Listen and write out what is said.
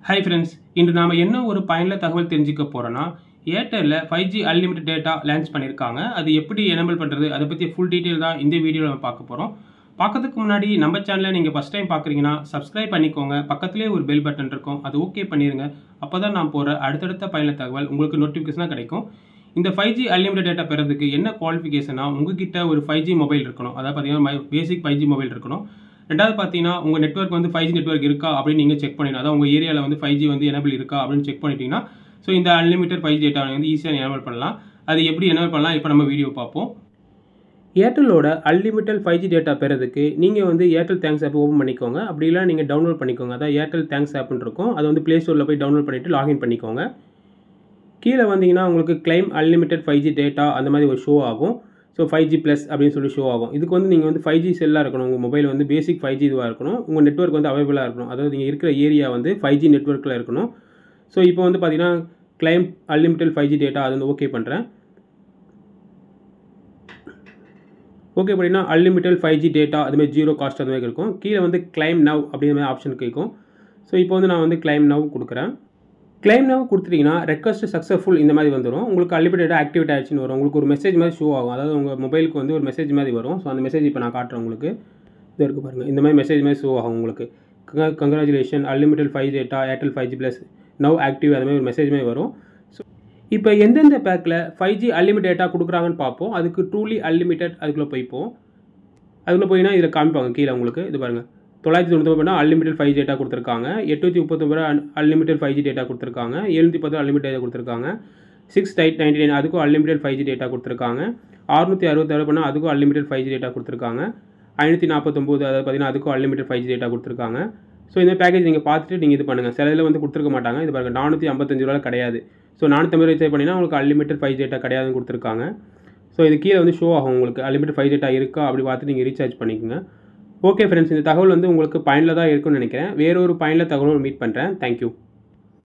hi friends இன்று நாம் என்ன ஒரு பயனுள்ள தகவல் தெரிஞ்சுக்க போகிறோன்னா ஏர்டெல்லில் five G unlimited data launch பண்ணியிருக்காங்க அது எப்படி எனபிள் பண்ணுறது அதை பற்றி ஃபுல் டீட்டெயில் தான் இந்த வீடியோவில் நம்ம பார்க்க போகிறோம் பார்க்கறதுக்கு முன்னாடி நம்ம சேனலை நீங்கள் ஃபஸ்ட் டைம் பார்க்குறீங்கன்னா சப்ஸ்கிரைப் பண்ணிக்கோங்க பக்கத்துலேயே ஒரு பெல் பட்டன் இருக்கும் அது ஓகே பண்ணிடுங்க அப்போ தான் நான் போகிற அடுத்தடுத்த பயனுள்ள தகவல் உங்களுக்கு நோட்டிஃபிகேஷனாக கிடைக்கும் இந்த ஃபைவ் ஜி அன்லிமிட்டட் டேட்டா பெறதுக்கு என்ன குவாலிஃபிகேஷனா உங்ககிட்ட ஒரு ஃபைவ் ஜி மொபைல் இருக்கணும் அதாவது பார்த்தீங்கன்னா பேசிக் ஃபைவ் ஜி மொபைல் இருக்கணும் ரெண்டாவது பார்த்தீங்கன்னா உங்கள் நெட்ஒர்க் வந்து ஃபைவ் ஜி நெட்ஒர்க் இருக்கா அப்படின்னு நீங்கள் செக் பண்ணிடணும் அதாவது உங்கள் ஏரியாவில் வந்து ஃபைவ் ஜி வந்து எனபிள் இருக்கா அப்படின்னு செக் பண்ணிட்டீங்கன்னா ஸோ இந்த அன்லிமிட்டட் ஃபைவ் ஜி டேட்டா வந்து ஈஸியாக எனபிள் பண்ணலாம் அது எப்படி எனபிள் பண்ணலாம் இப்போ நம்ம வீடியோ பார்ப்போம் ஏர்டெல்லோட அன்லிமிட்டட் ஃபைவ் ஜி டேட்டா பெறதுக்கு நீங்கள் வந்து ஏர்டெல் தேங்க்ஸ் ஆப் ஓப்பன் பண்ணிக்கோங்க அப்படி இல்லை நீங்கள் டவுன்லோட் பண்ணிக்கோங்க அதாவது ஏர்டெல் தேங்க்ஸ் ஆப்னு இருக்கும் அதை வந்து ப்ளே ஸ்டோரில் போய் டவுன்லோட் பண்ணிவிட்டு லாகின் பண்ணிக்கோங்க கீழே வந்தீங்கன்னா உங்களுக்கு claim unlimited five G data அந்த மாதிரி ஒரு ஷோ ஆகும் ஸோ ஃபைவ் ஜி ப்ளஸ் அப்படின்னு சொல்லி ஷோ ஆகும் இதுக்கு வந்து நீங்கள் வந்து ஃபைவ் ஜி செல்லாக இருக்கணும் உங்கள் மொபைல் வந்து பேசிக் ஃபைவ் ஜி இதுவாக இருக்கணும் உங்கள் நெட்ஒர்க் வந்து அவைலபிளாக இருக்கணும் அதாவது நீங்கள் இருக்கிற ஏரியா வந்து ஃபைவ் ஜி நெட்ஒர்க்கில் இருக்கணும் ஸோ இப்போ வந்து பார்த்தீங்கன்னா claim unlimited five G data அது வந்து ஓகே பண்ணுறேன் ஓகே அப்படின்னா அன்லிமிட்டட் ஃபைவ் ஜி டேட்டா அதுமாதிரி ஜீரோ காஸ்ட் அந்த மாதிரி இருக்கும் கீழே வந்து கிளைம் நவ் அப்படிங்கிற மாதிரி ஆப்ஷன் கேட்கும் ஸோ இப்போ வந்து நான் வந்து கிளைம் நவ் கொடுக்குறேன் கிளைம் நவ் கொடுத்துட்டீங்கன்னா ரெக்வஸ்ட் சக்ஸஸ்ஃபுல் இந்த மாதிரி வந்துடும் உங்களுக்கு அன்லிமிட்டடாக ஆக்டிவேட் ஆயிடுச்சுன்னு வரும் உங்களுக்கு ஒரு மெசேஜ் மாதிரி ஷோ ஆகும் அதாவது உங்கள் மொபைலுக்கு வந்து ஒரு மெசேஜ் மாதிரி வரும் ஸோ அந்த மெசேஜ் இப்போ நான் காட்டுறேன் உங்களுக்கு இது இருக்குது பாருங்கள் இந்த மாதிரி மெசேஜ் மாதிரி ஷோ ஆகும் உங்களுக்கு congratulation unlimited five data Airtel five G plus now active அந்த மாதிரி ஒரு மெசேஜ் மாதிரி வரும் ஸோ இப்போ எந்தெந்த பேக்கில் ஃபைவ் ஜி அன்லிமிட் டேட்டா கொடுக்குறாங்கன்னு பார்ப்போம் அதுக்கு ட்ரூலி அன்லிமிட்டட் அதுக்குள்ளே போய்ப்போம் அதுக்குள்ளே போயினா இதில் காமிப்பாங்க கீழே உங்களுக்கு இது பாருங்கள் தொள்ளாயிரத்தி தொண்ணூற்றி பண்ணால் அன்லிமிட்டட் ஃபைவ் டேட்டா கொடுத்துருக்காங்க எட்நூற்றி முப்பத்தொம்பது அன்லிமிட்டட் ஃபைவ் ஜி டேட்டா கொடுத்துருக்காங்க எழுநூற்றி பத்து அன்லிமிட்டட் டேட்டா கொடுத்துருக்காங்க சிக்ஸ் எயிட் நைன்டி நைன் அதுக்கும் அன்லிமிட்டட் ஃபைவ் ஜி டேட்டா கொடுத்துருக்காங்க அறுநூற்றி அறுபத்தாறு பண்ணால் அதுக்கும் அன்லிமிட்டட் ஃபைவ் ஜி டேட்டா கொடுத்துருக்காங்க ஐநூற்றி நாற்பத்தொம்போது அதாவது பார்த்தீங்கன்னா அதுக்கும் அன்லிமிட்டட் ஃபைவ் ஜி டேட்டா கொடுத்துருக்காங்க ஸோ இந்த பேக்கேஜ் நீங்கள் பார்த்துட்டு நீங்கள் இது பண்ணுங்கள் சில இதில் வந்து கொடுத்துருக்க மாட்டாங்க இது பாருங்கள் நானூற்றி ஐம்பத்தஞ்சு ரூபா கிடையாது ஸோ நானூற்றம்பது ரூபாய் பண்ணிங்கன்னா உங்களுக்கு அன்லிமிட்டட் ஃபைவ் டேட்டா கிடையாதுன்னு கொடுத்துருக்காங்க ஸோ இது கீழே வந்து ஷோ ஆகும் உங்களுக்கு அன்லிமிட்டட் ஃபைவ் டேட்டா இருக்கா அப்படி பார்த்து நீங்கள் ரீசார்ஜ் பண்ணிக்கோங்க ஓகே ஃப்ரெண்ட்ஸ் இந்த தகவல் வந்து உங்களுக்கு பயனில் தான் இருக்கும்னு நினைக்கிறேன் வேறொரு பயனில் தகவலும் மீட் பண்ணுறேன் தேங்க்யூ